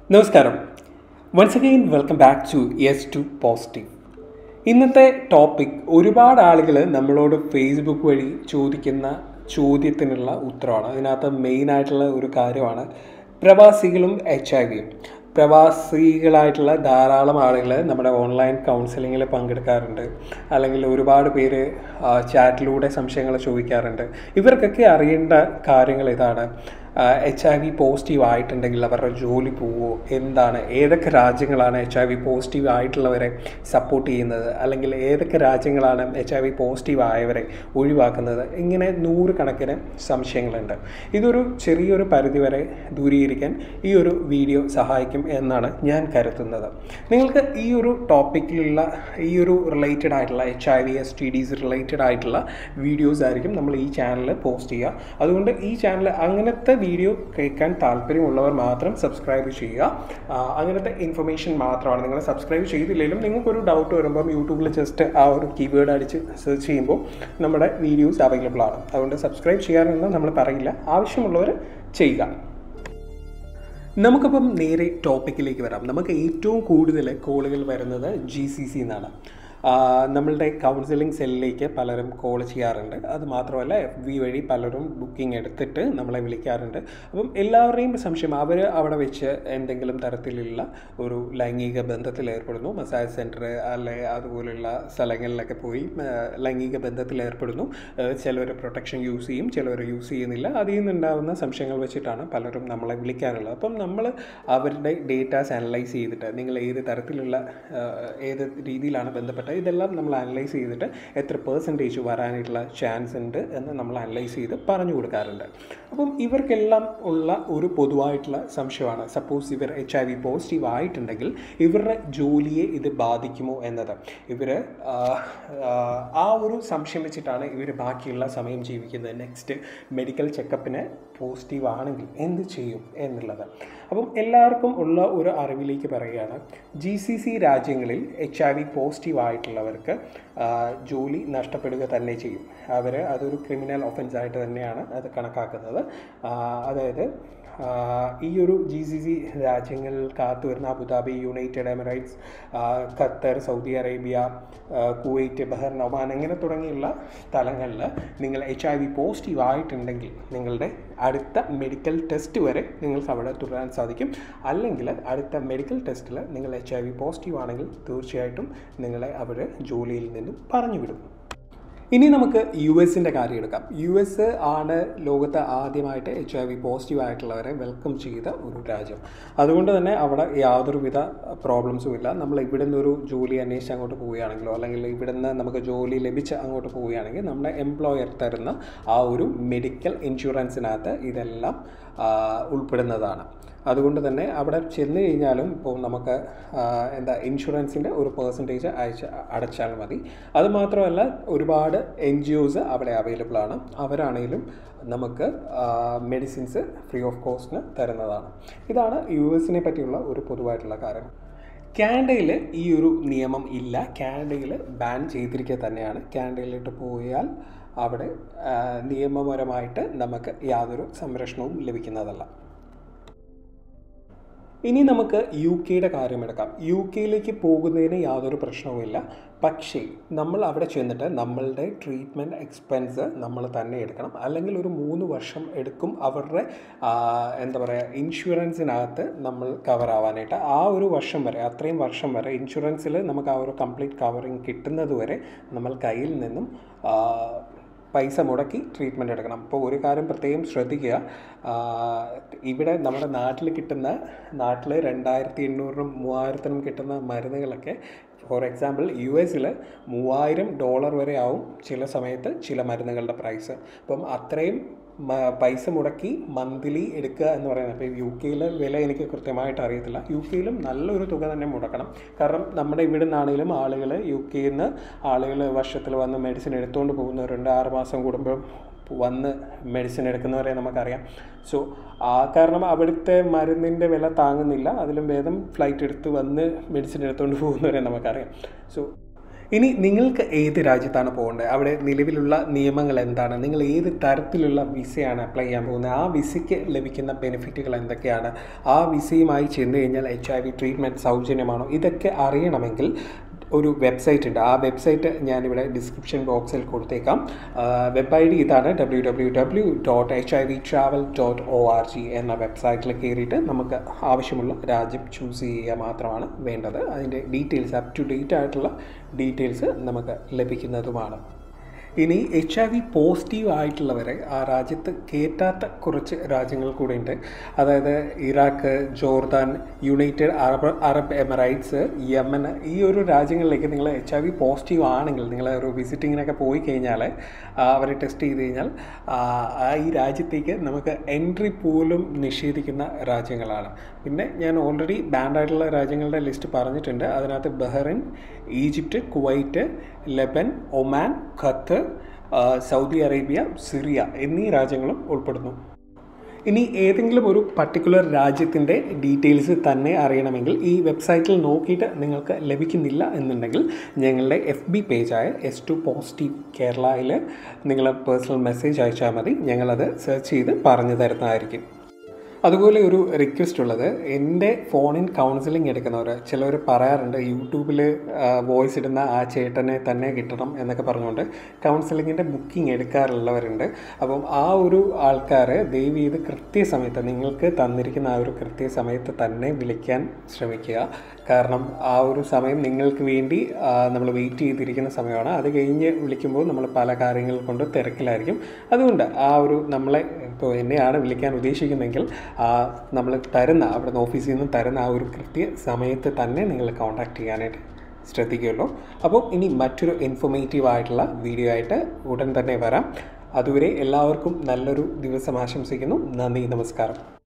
നമസ്കാരം once again welcome back to yes to positive ഇന്നത്തെ topic ഒരുപാട് ആളുകൾ നമ്മളോട് ഫേസ്ബുക്ക് വഴി ചോദിക്കുന്ന ചോദ്യത്തിനുള്ള ഉത്തരവാണ് അതിനകത്ത് മെയിനായിട്ടുള്ള ഒരു കാര്യമാണ് പ്രവാസികളും എച്ച് ഐ വിയും പ്രവാസികളായിട്ടുള്ള ധാരാളം ആളുകൾ നമ്മുടെ ഓൺലൈൻ കൗൺസിലിങ്ങിൽ പങ്കെടുക്കാറുണ്ട് അല്ലെങ്കിൽ ഒരുപാട് പേര് ചാറ്റിലൂടെ സംശയങ്ങൾ ചോദിക്കാറുണ്ട് ഇവർക്കൊക്കെ അറിയേണ്ട കാര്യങ്ങൾ ഇതാണ് എച്ച് ഐ വി പോസിറ്റീവ് ആയിട്ടുണ്ടെങ്കിൽ അവരുടെ ജോലി പോവോ എന്താണ് ഏതൊക്കെ രാജ്യങ്ങളാണ് എച്ച് ഐ വി പോസിറ്റീവ് ആയിട്ടുള്ളവരെ സപ്പോർട്ട് ചെയ്യുന്നത് അല്ലെങ്കിൽ ഏതൊക്കെ രാജ്യങ്ങളാണ് എച്ച് ഐ വി പോസിറ്റീവ് ആയവരെ ഒഴിവാക്കുന്നത് ഇങ്ങനെ നൂറുകണക്കിന് സംശയങ്ങളുണ്ട് ഇതൊരു ചെറിയൊരു പരിധിവരെ ദൂരീകരിക്കാൻ ഈ ഒരു വീഡിയോ സഹായിക്കും എന്നാണ് ഞാൻ കരുതുന്നത് നിങ്ങൾക്ക് ഈ ഒരു ടോപ്പിക്കിലുള്ള ഈ ഒരു റിലേറ്റഡ് ആയിട്ടുള്ള H I V S T Ds related ആയിട്ടുള്ള വീഡിയോസ് ആയിരിക്കും നമ്മൾ ഈ ചാനലിൽ പോസ്റ്റ് ചെയ്യുക അതുകൊണ്ട് ഈ ചാനൽ അങ്ങനത്തെ വീഡിയോ കേൾക്കാൻ താല്പര്യമുള്ളവർ മാത്രം സബ്സ്ക്രൈബ് ചെയ്യുക അങ്ങനത്തെ ഇൻഫർമേഷൻ മാത്രമാണ് നിങ്ങൾ സബ്സ്ക്രൈബ് ചെയ്തില്ലെങ്കിലും നിങ്ങൾക്കൊരു ഡൗട്ട് വരുമ്പം യൂട്യൂബിൽ ജസ്റ്റ് ആ ഒരു കീവേഡ് അടിച്ച് സെർച്ച് ചെയ്യുമ്പോൾ നമ്മുടെ വീഡിയോസ് അവൈലബിൾ ആണ് അതുകൊണ്ട് സബ്സ്ക്രൈബ് ചെയ്യാനൊന്നും നമ്മൾ പറയില്ല ആവശ്യമുള്ളവർ ചെയ്യുക നമുക്കപ്പം നേരെ ടോപ്പിക്കിലേക്ക് വരാം നമുക്ക് ഏറ്റവും കൂടുതൽ കോളുകൾ വരുന്നത് ജി സി സി എന്നാണ് നമ്മളുടെ കൗൺസിലിംഗ് സെല്ലിലേക്ക് പലരും കോൾ ചെയ്യാറുണ്ട് അത് മാത്രമല്ല എഫ് ബി വഴി പലരും ബുക്കിംഗ് എടുത്തിട്ട് നമ്മളെ വിളിക്കാറുണ്ട് അപ്പം എല്ലാവരുടെയും സംശയം അവർ അവിടെ വെച്ച് എന്തെങ്കിലും തരത്തിലുള്ള ഒരു ലൈംഗിക ബന്ധത്തിൽ ഏർപ്പെടുന്നു മസാജ് സെൻറ്റർ അല്ലെ അതുപോലുള്ള സ്ഥലങ്ങളിലൊക്കെ പോയി ലൈംഗിക ബന്ധത്തിൽ ഏർപ്പെടുന്നു ചിലവർ പ്രൊട്ടക്ഷൻ യൂസ് ചെയ്യും ചിലവർ യൂസ് ചെയ്യുന്നില്ല അതിൽ നിന്നുണ്ടാകുന്ന സംശയങ്ങൾ വെച്ചിട്ടാണ് പലരും നമ്മളെ വിളിക്കാറുള്ളത് അപ്പം നമ്മൾ അവരുടെ ഡേറ്റാസ് അനലൈസ് ചെയ്തിട്ട് നിങ്ങൾ ഏത് തരത്തിലുള്ള ഏത് രീതിയിലാണ് ബന്ധപ്പെട്ട ഇതെല്ലാം നമ്മൾ അനലൈസ് ചെയ്തിട്ട് എത്ര പേഴ്സൻറ്റേജ് വരാനായിട്ടുള്ള ചാൻസ് ഉണ്ട് എന്ന് നമ്മൾ അനലൈസ് ചെയ്ത് പറഞ്ഞു കൊടുക്കാറുണ്ട് അപ്പം ഇവർക്കെല്ലാം ഉള്ള ഒരു പൊതുവായിട്ടുള്ള സംശയമാണ് സപ്പോസ് ഇവർ എച്ച് ഐ വി പോസിറ്റീവ് ആയിട്ടുണ്ടെങ്കിൽ ഇവരുടെ ജോലിയെ ഇത് ബാധിക്കുമോ എന്നത് ഇവർ ആ ഒരു സംശയം വെച്ചിട്ടാണ് ഇവർ ബാക്കിയുള്ള സമയം ജീവിക്കുന്നത് നെക്സ്റ്റ് മെഡിക്കൽ ചെക്കപ്പിന് പോസിറ്റീവ് ആണെങ്കിൽ എന്ത് ചെയ്യും എന്നുള്ളത് അപ്പം എല്ലാവർക്കും ഉള്ള ഒരു അറിവിലേക്ക് പറയുകയാണ് ജി സി സി രാജ്യങ്ങളിൽ എച്ച് ഐ വി പോസിറ്റീവ് ആയിട്ടുള്ളവർക്ക് ജോലി നഷ്ടപ്പെടുക തന്നെ ചെയ്യും അവർ അതൊരു ക്രിമിനൽ ഒഫൻസ് ആയിട്ട് തന്നെയാണ് അത് കണക്കാക്കുന്നത് അതായത് ഈ ഒരു ജി സി സി രാജ്യങ്ങൾക്കകത്ത് വരുന്ന Abu Dhabi United Emirates Qatar Saudi Arabia Kuwait Bahrain Oman അങ്ങനെ തുടങ്ങിയുള്ള സ്ഥലങ്ങളിൽ നിങ്ങൾ എച്ച് ഐ വി പോസിറ്റീവ് ആയിട്ടുണ്ടെങ്കിൽ നിങ്ങളുടെ അടുത്ത മെഡിക്കൽ ടെസ്റ്റ് വരെ നിങ്ങൾക്ക് അവിടെ തുടരാൻ സാധിക്കും അല്ലെങ്കിൽ അടുത്ത മെഡിക്കൽ ടെസ്റ്റിൽ നിങ്ങൾ എച്ച് ഐ വി പോസിറ്റീവ് ആണെങ്കിൽ തീർച്ചയായിട്ടും നിങ്ങളെ അവർ ജോലിയിൽ നിന്നും പറഞ്ഞു വിടും ഇനി നമുക്ക് യു എസിൻ്റെ കാര്യം എടുക്കാം യു എസ് ആണ് ലോകത്ത് ആദ്യമായിട്ട് എച്ച് ഐ വി പോസിറ്റീവ് ആയിട്ടുള്ളവരെ വെൽക്കം ചെയ്ത ഒരു രാജ്യം അതുകൊണ്ട് തന്നെ അവിടെ യാതൊരുവിധ പ്രോബ്ലംസും ഇല്ല നമ്മൾ ഇവിടെ നിന്നൊരു ജോലി അന്വേഷിച്ച് അങ്ങോട്ട് പോവുകയാണെങ്കിലോ അല്ലെങ്കിൽ ഇവിടെ നിന്ന് നമുക്ക് ജോലി ലഭിച്ച് അങ്ങോട്ട് പോവുകയാണെങ്കിൽ നമ്മുടെ എംപ്ലോയർ തരുന്ന ആ ഒരു മെഡിക്കൽ ഇൻഷുറൻസിനകത്ത് ഇതെല്ലാം ഉൾപ്പെടുന്നതാണ് അതുകൊണ്ട് തന്നെ അവിടെ ചെന്ന് കഴിഞ്ഞാലും ഇപ്പോൾ നമുക്ക് എന്താ ഇൻഷുറൻസിൻ്റെ ഒരു പേഴ്സൻറ്റേജ് അയച്ച് അടച്ചാൽ മതി അതുമാത്രമല്ല ഒരുപാട് എൻ ജി ഒസ് അവിടെ അവൈലബിൾ ആണ് അവരാണെങ്കിലും നമുക്ക് മെഡിസിൻസ് ഫ്രീ ഓഫ് കോസ്റ്റിന് തരുന്നതാണ് ഇതാണ് യു എസിനെ പറ്റിയുള്ള ഒരു പൊതുവായിട്ടുള്ള കാര്യം കാനഡയിൽ ഈ ഒരു നിയമം ഇല്ല കാനഡയിൽ ബാൻ ചെയ്തിരിക്കുക തന്നെയാണ് കാനഡയിലിട്ട് പോയാൽ അവിടെ നിയമപരമായിട്ട് നമുക്ക് യാതൊരു സംരക്ഷണവും ലഭിക്കുന്നതല്ല ഇനി നമുക്ക് യു കെയുടെ കാര്യമെടുക്കാം യു കെയിലേക്ക് പോകുന്നതിന് യാതൊരു പ്രശ്നവുമില്ല പക്ഷേ നമ്മൾ അവിടെ ചെന്നിട്ട് നമ്മളുടെ ട്രീറ്റ്മെൻറ്റ് എക്സ്പെൻസ് നമ്മൾ തന്നെ എടുക്കണം അല്ലെങ്കിൽ ഒരു മൂന്ന് വർഷം എടുക്കും അവരുടെ എന്താ പറയുക ഇൻഷുറൻസിനകത്ത് നമ്മൾ കവർ ആവാനായിട്ട് ആ ഒരു വർഷം വരെ അത്രയും വർഷം വരെ ഇൻഷുറൻസിൽ നമുക്ക് ആ ഒരു കംപ്ലീറ്റ് കവറിങ് കിട്ടുന്നത് വരെ നമ്മൾ കയ്യിൽ നിന്നും പൈസ മുടക്കി ട്രീറ്റ്മെൻറ്റ് എടുക്കണം അപ്പോൾ ഒരു കാര്യം പ്രത്യേകം ശ്രദ്ധിക്കുക ഇവിടെ നമ്മുടെ നാട്ടിൽ കിട്ടുന്ന നാട്ടിൽ രണ്ടായിരത്തി എണ്ണൂറിനും മൂവായിരത്തിനും കിട്ടുന്ന മരുന്നുകളൊക്കെ ഫോർ എക്സാമ്പിൾ യു എസിൽ മൂവായിരം ഡോളർ വരെ ആവും ചില സമയത്ത് ചില മരുന്നുകളുടെ പ്രൈസ് അപ്പം അത്രയും പൈസ മുടക്കി മന്ത്ലി എടുക്കുക എന്ന് പറയുന്നത് അപ്പോൾ യു കെയിലെ വില എനിക്ക് കൃത്യമായിട്ട് അറിയത്തില്ല യു കെയിലും നല്ലൊരു തുക തന്നെ മുടക്കണം കാരണം നമ്മുടെ ഇവിടെ നിന്നാണെങ്കിലും ആളുകൾ യു കെയിൽ നിന്ന് ആളുകൾ വർഷത്തിൽ വന്ന് മെഡിസിൻ എടുത്തുകൊണ്ട് പോകുന്നവരുണ്ട് ആറ് മാസം കൂടുമ്പോൾ വന്ന് മെഡിസിൻ എടുക്കുന്നവരെ നമുക്കറിയാം സോ ആ കാരണം അവിടുത്തെ മരുന്നിൻ്റെ വില താങ്ങുന്നില്ല അതിലും ഭേദം ഫ്ലൈറ്റ് എടുത്ത് വന്ന് മെഡിസിൻ എടുത്തുകൊണ്ട് പോകുന്നവരെ നമുക്കറിയാം സോ ഇനി നിങ്ങൾക്ക് ഏത് രാജ്യത്താണ് പോകേണ്ടത് അവിടെ നിലവിലുള്ള നിയമങ്ങൾ എന്താണ് നിങ്ങൾ ഏത് തരത്തിലുള്ള വിസയാണ് അപ്ലൈ ചെയ്യാൻ പോകുന്നത് ആ വിസയ്ക്ക് ലഭിക്കുന്ന ബെനിഫിറ്റുകൾ എന്തൊക്കെയാണ് ആ വിസയുമായി ചെന്ന് കഴിഞ്ഞാൽ എച്ച് ഐ വി ട്രീറ്റ്മെൻറ്റ് സൗജന്യമാണോ ഇതൊക്കെ അറിയണമെങ്കിൽ ഒരു വെബ്സൈറ്റ് ഉണ്ട് ആ വെബ്സൈറ്റ് ഞാനിവിടെ ഡിസ്ക്രിപ്ഷൻ ബോക്സിൽ കൊടുത്തേക്കാം വെബ് ഐ ഡി ഇതാണ് W W W dot H I V travel dot O R G എന്ന വെബ്സൈറ്റിൽ കയറിയിട്ട് നമുക്ക് ആവശ്യമുള്ള രാജ്യം ചൂസ് ചെയ്യുക മാത്രമാണ് വേണ്ടത് അതിൻ്റെ ഡീറ്റെയിൽസ് അപ് ടു ഡേറ്റ് ആയിട്ടുള്ള ഡീറ്റെയിൽസ് നമുക്ക് ലഭിക്കുന്നതുമാണ് ഇനി എച്ച് ഐ വി പോസിറ്റീവ് ആയിട്ടുള്ളവരെ ആ രാജ്യത്ത് കയറ്റാത്ത കുറച്ച് രാജ്യങ്ങൾ കൂടെ ഉണ്ട് അതായത് Iraq Jordan United Arab Arab Emirates Yemen ഈ ഒരു രാജ്യങ്ങളിലേക്ക് നിങ്ങൾ എച്ച് ഐ വി പോസിറ്റീവ് ആണെങ്കിൽ നിങ്ങൾ ഒരു വിസിറ്റിങ്ങിനൊക്കെ പോയി കഴിഞ്ഞാൽ അവരെ ടെസ്റ്റ് ചെയ്ത് കഴിഞ്ഞാൽ ആ ഈ രാജ്യത്തേക്ക് നമുക്ക് എൻട്രി പോലും നിഷേധിക്കുന്ന രാജ്യങ്ങളാണ് പിന്നെ ഞാൻ ഓൾറെഡി ബാൻഡ് ആയിട്ടുള്ള രാജ്യങ്ങളുടെ ലിസ്റ്റ് പറഞ്ഞിട്ടുണ്ട് അതിനകത്ത് Bahrain Egypt Kuwait Lebanon Oman Qatar Saudi Arabia Syria എന്നീ രാജ്യങ്ങളും ഉൾപ്പെടുന്നു ഇനി ഏതെങ്കിലും ഒരു പർട്ടിക്കുലർ രാജ്യത്തിൻ്റെ ഡീറ്റെയിൽസ് തന്നെ അറിയണമെങ്കിൽ ഈ വെബ്സൈറ്റിൽ നോക്കിയിട്ട് നിങ്ങൾക്ക് ലഭിക്കുന്നില്ല എന്നുണ്ടെങ്കിൽ ഞങ്ങളുടെ എഫ് ബി പേജായ എസ് ടു പോസിറ്റീവ് കേരളയിൽ നിങ്ങൾ പേഴ്സണൽ മെസ്സേജ് അയച്ചാൽ മതി ഞങ്ങളത് സെർച്ച് ചെയ്ത് പറഞ്ഞു തരുന്നതായിരിക്കും അതുപോലെ ഒരു റിക്വസ്റ്റ് ഉള്ളത് എൻ്റെ ഫോണിൻ കൗൺസിലിംഗ് എടുക്കുന്നവർ ചിലവർ പറയാറുണ്ട് യൂട്യൂബിൽ വോയിസ് ഇടുന്ന ആ ചേട്ടനെ തന്നെ കിട്ടണം എന്നൊക്കെ പറഞ്ഞുകൊണ്ട് കൗൺസിലിങ്ങിൻ്റെ ബുക്കിംഗ് എടുക്കാറുള്ളവരുണ്ട് അപ്പം ആ ഒരു ആൾക്കാർ ദയവ് ചെയ്ത് കൃത്യസമയത്ത് നിങ്ങൾക്ക് തന്നിരിക്കുന്ന ആ ഒരു കൃത്യസമയത്ത് തന്നെ വിളിക്കാൻ ശ്രമിക്കുക കാരണം ആ ഒരു സമയം നിങ്ങൾക്ക് വേണ്ടി നമ്മൾ വെയിറ്റ് ചെയ്തിരിക്കുന്ന സമയമാണ് അത് കഴിഞ്ഞ് വിളിക്കുമ്പോൾ നമ്മൾ പല കാര്യങ്ങൾ കൊണ്ട് തിരക്കിലായിരിക്കും അതുകൊണ്ട് ആ ഒരു നമ്മളെ ഇപ്പോൾ എന്നെയാണ് വിളിക്കാൻ ഉദ്ദേശിക്കുന്നതെങ്കിൽ നമ്മൾ തരുന്ന അവിടുന്ന് ഓഫീസിൽ നിന്ന് തരുന്ന ആ ഒരു കൃത്യ സമയത്ത് തന്നെ നിങ്ങൾ കോൺടാക്ട് ചെയ്യാനായിട്ട് ശ്രദ്ധിക്കുമല്ലോ അപ്പോൾ ഇനി മറ്റൊരു ഇൻഫോർമേറ്റീവ് ആയിട്ടുള്ള വീഡിയോ ആയിട്ട് ഉടൻ തന്നെ വരാം അതുവരെ എല്ലാവർക്കും നല്ലൊരു ദിവസം ആശംസിക്കുന്നു നന്ദി നമസ്കാരം